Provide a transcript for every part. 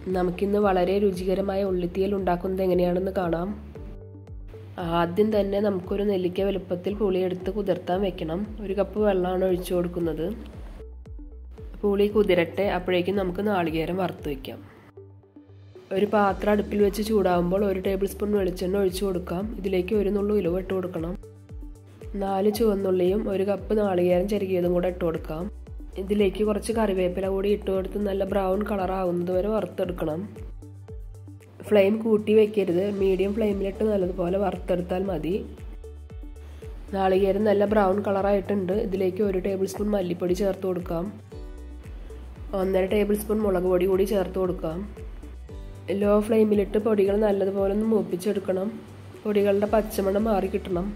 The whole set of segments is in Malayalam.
നമുക്കിന്ന് വളരെ രുചികരമായ ഉള്ളിത്തീയൽ ഉണ്ടാക്കുന്നത് എങ്ങനെയാണെന്ന് കാണാം ആദ്യം തന്നെ നമുക്കൊരു നെല്ലിക്ക വലുപ്പത്തിൽ പുളിയെടുത്ത് കുതിർത്താൻ വെക്കണം ഒരു കപ്പ് വെള്ളമാണ് ഒഴിച്ചു കൊടുക്കുന്നത് പുളി കുതിരട്ടെ അപ്പോഴേക്കും നമുക്ക് നാളികേരം വറുത്ത് വയ്ക്കാം ഒരു പാത്രം അടുപ്പിൽ വെച്ച് ചൂടാകുമ്പോൾ ഒരു ടേബിൾ സ്പൂൺ വെളിച്ചെണ്ണ ഒഴിച്ചു കൊടുക്കാം ഇതിലേക്ക് ഒരു നുള്ളു ഉലുവ ഇട്ട് കൊടുക്കണം നാല് ചുവന്നുള്ളിയും ഒരു കപ്പ് നാളികേരം ചെറുകിയതും കൂടെ ഇട്ട് കൊടുക്കാം ഇതിലേക്ക് കുറച്ച് കറിവേപ്പില കൂടി ഇട്ട് കൊടുത്ത് നല്ല ബ്രൗൺ കളർ ആവുന്നത് വരെ വറുത്തെടുക്കണം ഫ്ലെയിം കൂട്ടി വെക്കരുത് മീഡിയം ഫ്ലെയിമിലിട്ട് നല്ലതുപോലെ വറുത്തെടുത്താൽ മതി നാളികേരം നല്ല ബ്രൗൺ കളറായിട്ടുണ്ട് ഇതിലേക്ക് ഒരു ടേബിൾ സ്പൂൺ മല്ലിപ്പൊടി ചേർത്ത് കൊടുക്കാം ഒന്നര ടേബിൾ സ്പൂൺ മുളക് പൊടി കൂടി ചേർത്ത് കൊടുക്കാം ലോ ഫ്ലെയിമിലിട്ട് പൊടികൾ നല്ലതുപോലെ ഒന്ന് മൂപ്പിച്ചെടുക്കണം പൊടികളുടെ പച്ചമണം മാറി കിട്ടണം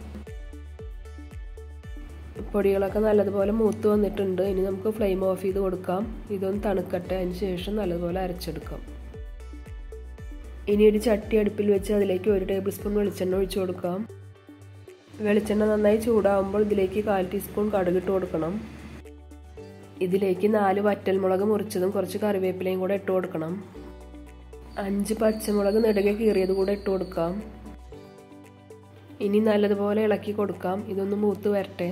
പൊടികളൊക്കെ നല്ലതുപോലെ മൂത്ത് വന്നിട്ടുണ്ട് ഇനി നമുക്ക് ഫ്ലെയിം ഓഫ് ചെയ്ത് കൊടുക്കാം ഇതൊന്ന് തണുക്കട്ടെ അതിന് ശേഷം നല്ലതുപോലെ അരച്ചെടുക്കാം ഇനി ഒരു ചട്ടി അടുപ്പിൽ വെച്ച് അതിലേക്ക് ഒരു ടേബിൾ സ്പൂൺ വെളിച്ചെണ്ണ ഒഴിച്ചു കൊടുക്കാം വെളിച്ചെണ്ണ നന്നായി ചൂടാവുമ്പോൾ ഇതിലേക്ക് കാൽ ടീസ്പൂൺ കടുകിട്ട് കൊടുക്കണം ഇതിലേക്ക് നാല് വറ്റൽമുളക് മുറിച്ചതും കുറച്ച് കറിവേപ്പിലയും കൂടെ ഇട്ട് കൊടുക്കണം അഞ്ച് പച്ചമുളക് നെടുകെ കീറിയത് കൂടെ ഇട്ട് കൊടുക്കാം ഇനി നല്ലതുപോലെ ഇളക്കി കൊടുക്കാം ഇതൊന്ന് മൂത്ത് വരട്ടെ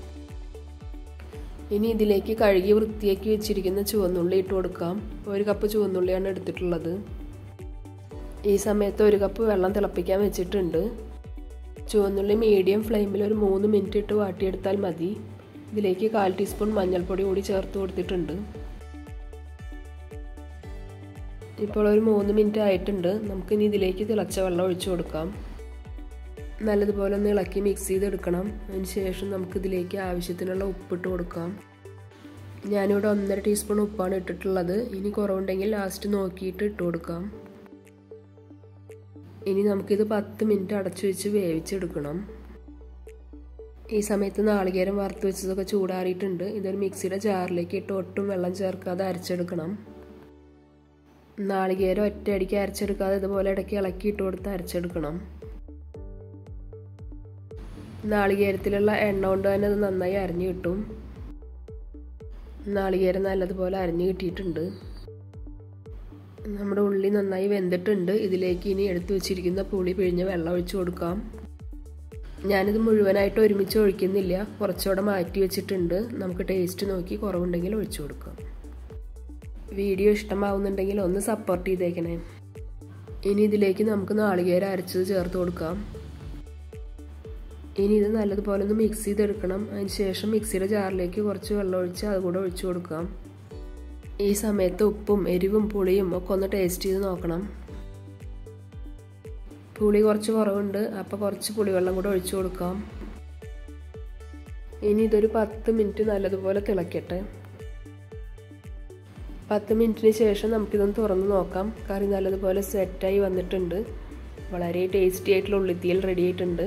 ഇനി ഇതിലേക്ക് കഴുകി വൃത്തിയാക്കി വെച്ചിരിക്കുന്ന ചുവന്നുള്ളി ഇട്ട് കൊടുക്കാം ഒരു കപ്പ് ചുവന്നുള്ളിയാണ് എടുത്തിട്ടുള്ളത് ഈ സമയത്ത് ഒരു കപ്പ് വെള്ളം തിളപ്പിക്കാൻ വെച്ചിട്ടുണ്ട് ചുവന്നുള്ളി മീഡിയം ഫ്ലെയിമിൽ ഒരു മൂന്ന് മിനിറ്റ് ഇട്ട് വാട്ടിയെടുത്താൽ മതി ഇതിലേക്ക് കാൽ ടീസ്പൂൺ മഞ്ഞൾപ്പൊടി കൂടി ചേർത്ത് കൊടുത്തിട്ടുണ്ട് ഇപ്പോൾ ഒരു മൂന്ന് മിനിറ്റ് ആയിട്ടുണ്ട് നമുക്കിനി ഇതിലേക്ക് തിളച്ച വെള്ളം ഒഴിച്ചു കൊടുക്കാം നല്ലതുപോലെ ഒന്ന് ഇളക്കി മിക്സ് ചെയ്തെടുക്കണം അതിന് ശേഷം നമുക്കിതിലേക്ക് ആവശ്യത്തിനുള്ള ഉപ്പിട്ട് കൊടുക്കാം ഞാനിവിടെ ഒന്നര ടീസ്പൂൺ ഉപ്പാണ് ഇട്ടിട്ടുള്ളത് ഇനി കുറവുണ്ടെങ്കിൽ ലാസ്റ്റ് നോക്കിയിട്ട് ഇട്ട് കൊടുക്കാം ഇനി നമുക്കിത് പത്ത് മിനിറ്റ് അടച്ചു വെച്ച് വേവിച്ചെടുക്കണം ഈ സമയത്ത് നാളികേരം വറുത്ത് വെച്ചതൊക്കെ ചൂടാറിയിട്ടുണ്ട് ഇതൊരു മിക്സിയുടെ ജാറിലേക്ക് ഇട്ട് ഒട്ടും വെള്ളം ചേർക്കാതെ അരച്ചെടുക്കണം നാളികേരം ഒറ്റയടിക്ക് അരച്ചെടുക്കാതെ ഇതുപോലെ ഇടയ്ക്ക് ഇളക്കി ഇട്ട് കൊടുത്ത് അരച്ചെടുക്കണം നാളികേരത്തിലുള്ള എണ്ണ കൊണ്ട് തന്നെ അത് നന്നായി അരിഞ്ഞു കിട്ടും നാളികേരം നല്ലതുപോലെ അരിഞ്ഞു കിട്ടിയിട്ടുണ്ട് നമ്മുടെ ഉള്ളി നന്നായി വെന്തിട്ടുണ്ട് ഇതിലേക്ക് ഇനി എടുത്തു വെച്ചിരിക്കുന്ന പുളി പിഴിഞ്ഞ് വെള്ളം ഒഴിച്ചു കൊടുക്കാം ഞാനിത് മുഴുവനായിട്ട് ഒരുമിച്ച് ഒഴിക്കുന്നില്ല കുറച്ചുകൂടെ മാറ്റി വെച്ചിട്ടുണ്ട് നമുക്ക് ടേസ്റ്റ് നോക്കി കുറവുണ്ടെങ്കിൽ ഒഴിച്ചു കൊടുക്കാം വീഡിയോ ഇഷ്ടമാവുന്നുണ്ടെങ്കിൽ ഒന്ന് സപ്പോർട്ട് ചെയ്തേക്കണേ ഇനി ഇതിലേക്ക് നമുക്ക് നാളികേരം അരച്ചത് ചേർത്ത് കൊടുക്കാം ഇനി ഇത് നല്ലതുപോലെ ഒന്ന് മിക്സ് ചെയ്തെടുക്കണം അതിന് ശേഷം മിക്സിയുടെ ജാറിലേക്ക് കുറച്ച് വെള്ളം ഒഴിച്ച് അത് കൂടെ ഒഴിച്ചു കൊടുക്കാം ഈ സമയത്ത് ഉപ്പും എരിവും പുളിയും ഒക്കെ ഒന്ന് ടേസ്റ്റ് ചെയ്ത് നോക്കണം പുളി കുറച്ച് കുറവുണ്ട് അപ്പോൾ കുറച്ച് പുളിവെള്ളം കൂടെ ഒഴിച്ചു കൊടുക്കാം ഇനി ഇതൊരു പത്ത് മിനിറ്റ് നല്ലതുപോലെ തിളക്കട്ടെ പത്ത് മിനിറ്റിന് ശേഷം നമുക്കിതൊന്ന് തുറന്ന് നോക്കാം കറി നല്ലതുപോലെ സെറ്റായി വന്നിട്ടുണ്ട് വളരെ ടേസ്റ്റി ആയിട്ടുള്ള ഉള്ളിത്തീയൽ റെഡി ആയിട്ടുണ്ട്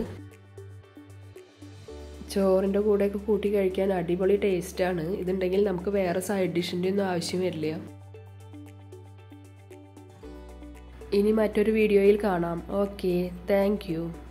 ചോറിൻ്റെ കൂടെയൊക്കെ കൂട്ടി കഴിക്കാൻ അടിപൊളി ടേസ്റ്റാണ് ഇതുണ്ടെങ്കിൽ നമുക്ക് വേറെ സൈഡ് ഡിഷിൻ്റെ ഒന്നും ആവശ്യം വരില്ല ഇനി മറ്റൊരു വീഡിയോയിൽ കാണാം ഓക്കെ താങ്ക്